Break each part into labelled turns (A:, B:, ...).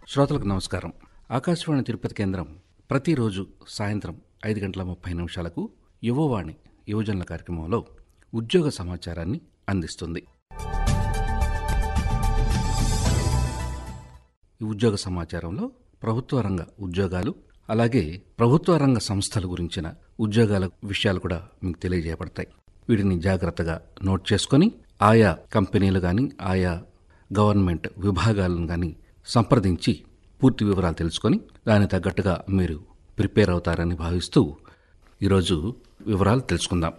A: శ్రోతలకు నమస్కారం ఆకాశవాణి తిరుపతి కేంద్రం ప్రతిరోజు సాయంత్రం ఐదు గంటల ముప్పై నిమిషాలకు యువవాణి యువజనుల కార్యక్రమంలో ఉద్యోగ సమాచారాన్ని అందిస్తుంది ఈ ఉద్యోగ సమాచారంలో ప్రభుత్వ రంగ ఉద్యోగాలు అలాగే ప్రభుత్వ రంగ సంస్థల గురించిన ఉద్యోగాల విషయాలు కూడా మీకు తెలియజేయబడతాయి వీటిని జాగ్రత్తగా నోట్ చేసుకొని ఆయా కంపెనీలు కానీ ఆయా గవర్నమెంట్ విభాగాలను కానీ సంప్రదించి పూర్తి వివరాలు తెలుసుకొని దానికి తగ్గట్టుగా మీరు ప్రిపేర్ అవుతారని భావిస్తూ ఈరోజు వివరాలు తెలుసుకుందాం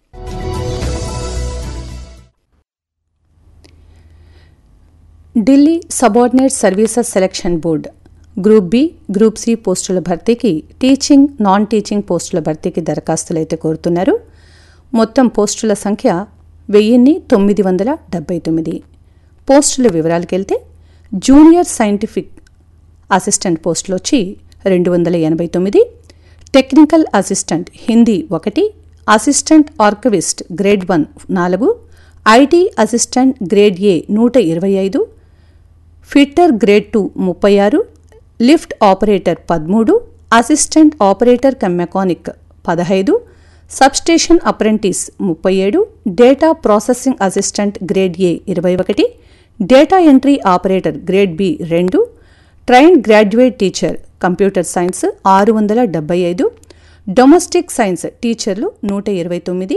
B: Delhi subordinate services selection board group B group C పోస్టుల భర్తీకి టీచింగ్ నాన్ టీచింగ్ పోస్టుల భర్తీకి దరఖాస్తులు అయితే కోరుతున్నారు మొత్తం పోస్టుల సంఖ్య వెయ్యిన్ని తొమ్మిది వందల డెబ్బై తొమ్మిది పోస్టుల వివరాలకు వెళ్తే జూనియర్ సైంటిఫిక్ అసిస్టెంట్ పోస్టులు వచ్చి రెండు వందల ఎనభై తొమ్మిది టెక్నికల్ అసిస్టెంట్ హిందీ ఒకటి అసిస్టెంట్ ఆర్కవిస్ట్ గ్రేడ్ వన్ నాలుగు ఐటీ అసిస్టెంట్ గ్రేడ్ ఏ నూట ఇరవై ఐదు ఫిట్టర్ గ్రేడ్ టూ ముప్పై ఆరు లిఫ్ట్ ఆపరేటర్ పదమూడు అసిస్టెంట్ ఆపరేటర్ కమ్ మెకానిక్ పదహైదు సబ్స్టేషన్ అప్రెంటిస్ ముప్పై ఏడు data processing assistant grade A ఇరవై ఒకటి data entry operator grade B రెండు trained graduate teacher computer science ఆరు వందల డెబ్బై ఐదు డొమెస్టిక్ సైన్స్ టీచర్లు నూట ఇరవై తొమ్మిది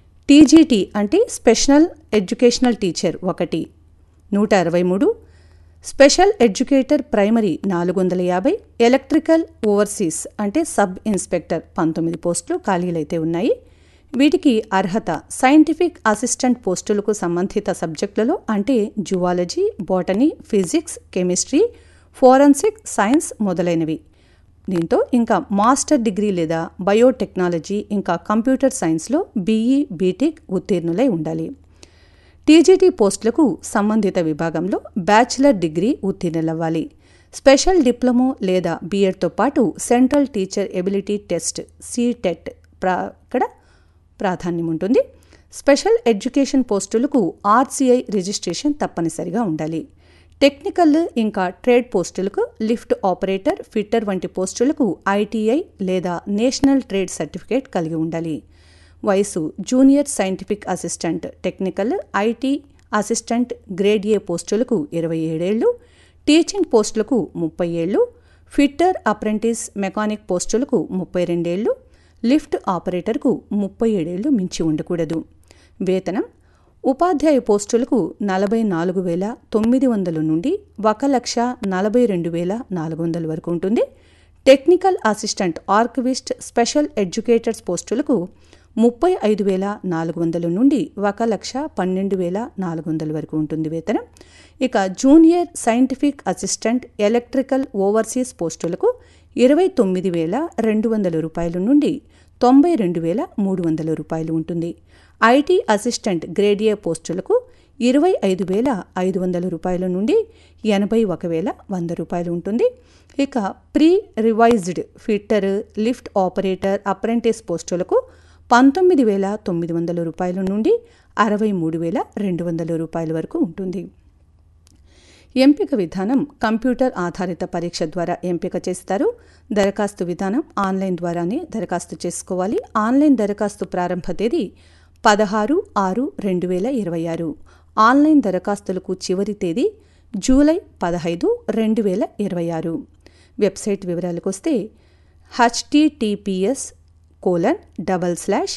B: టీజీటీ అంటే స్పెషల్ ఎడ్యుకేషనల్ టీచర్ ఒకటి నూట అరవై మూడు స్పెషల్ ఎడ్యుకేటర్ ప్రైమరీ నాలుగు వందల యాభై ఎలక్ట్రికల్ ఓవర్సీస్ అంటే సబ్ ఇన్స్పెక్టర్ పంతొమ్మిది పోస్టులు ఖాళీలైతే ఉన్నాయి వీటికి అర్హత సైంటిఫిక్ అసిస్టెంట్ పోస్టులకు సంబంధిత సబ్జెక్టులలో అంటే zoology botany physics chemistry forensic science మొదలైనవి దీంతో ఇంకా మాస్టర్ డిగ్రీ లేదా బయోటెక్నాలజీ ఇంకా కంప్యూటర్ సైన్స్లో బీఈ బీటెక్ ఉత్తీర్ణులై ఉండాలి టీజీటీ పోస్టులకు సంబంధిత విభాగంలో బ్యాచిలర్ డిగ్రీ ఉత్తీర్ణులవ్వాలి స్పెషల్ డిప్లొమో లేదా బీఎడ్తో పాటు central teacher ability test CTET ప్రా ఇక్కడ ప్రాధాన్యం ఉంటుంది స్పెషల్ ఎడ్యుకేషన్ పోస్టులకు ఆర్సీఐ రిజిస్ట్రేషన్ తప్పనిసరిగా ఉండాలి టెక్నికల్ ఇంకా ట్రేడ్ పోస్టులకు లిఫ్ట్ ఆపరేటర్ ఫిట్టర్ వంటి పోస్టులకు ఐటీఐ లేదా నేషనల్ ట్రేడ్ సర్టిఫికేట్ కలిగి ఉండాలి వయసు junior scientific assistant technical IT assistant grade A పోస్టులకు ఇరవై ఏడేళ్లు టీచింగ్ పోస్టులకు ముప్పై ఏళ్లు ఫిట్టర్ అప్రెంటిస్ మెకానిక్ పోస్టులకు ముప్పై రెండేళ్లు లిఫ్ట్ ఆపరేటర్కు ముప్పై ఏడేళ్లు మించి ఉండకూడదు వేతనం ఉపాధ్యాయ పోస్టులకు నలభై నాలుగు వేల తొమ్మిది వందల నుండి ఒక లక్ష నలభై రెండు వేల నాలుగు వందల వరకు ఉంటుంది technical assistant archivist special educators పోస్టులకు ముప్పై ఐదు వేల నాలుగు వందల నుండి ఒక లక్ష పన్నెండు వేల నాలుగు వందల వరకు ఉంటుంది వేతనం ఇక junior scientific assistant electrical overseas పోస్టులకు ఇరవై తొమ్మిది వేల రెండు వందల రూపాయల నుండి తొంభై రెండు వేల మూడు వందల రూపాయలు ఉంటుంది ఐటీ అసిస్టెంట్ గ్రేడ్ ఏ పోస్టులకు ఇరవై ఐదు వేల ఐదు వందల రూపాయల నుండి ఎనభై ఒక వేల వంద రూపాయలు ఉంటుంది ఇక pre revised fitter lift operator apprentice పోస్టులకు పంతొమ్మిది వేల తొమ్మిది వందల రూపాయల నుండి అరవై మూడు వేల రెండు వందల రూపాయల వరకు ఉంటుంది ఎంపిక విధానం కంప్యూటర్ ఆధారిత పరీక్ష ద్వారా ఎంపిక చేస్తారు దరఖాస్తు విధానం ఆన్లైన్ ద్వారానే దరఖాస్తు చేసుకోవాలి ఆన్లైన్ దరఖాస్తు ప్రారంభ తేదీ పదహారు ఆరు రెండు వేల ఇరవై ఆరు ఆన్లైన్ దరఖాస్తులకు చివరి తేదీ జూలై పదహైదు రెండు వేల ఇరవై ఆరు వెబ్సైట్ వివరాలకు వస్తే https colon double slash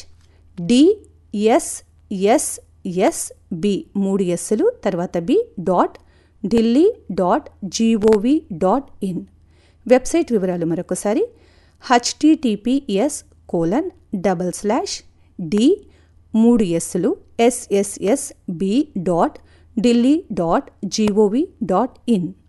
B: DSSS B మూడు ఎస్సులు తర్వాత B dot Delhi dot GOV dot in website వివరాలు మరొకసారి https colon double slash D మూడు ఎస్సులు SSS B dot Delhi dot GOV dot in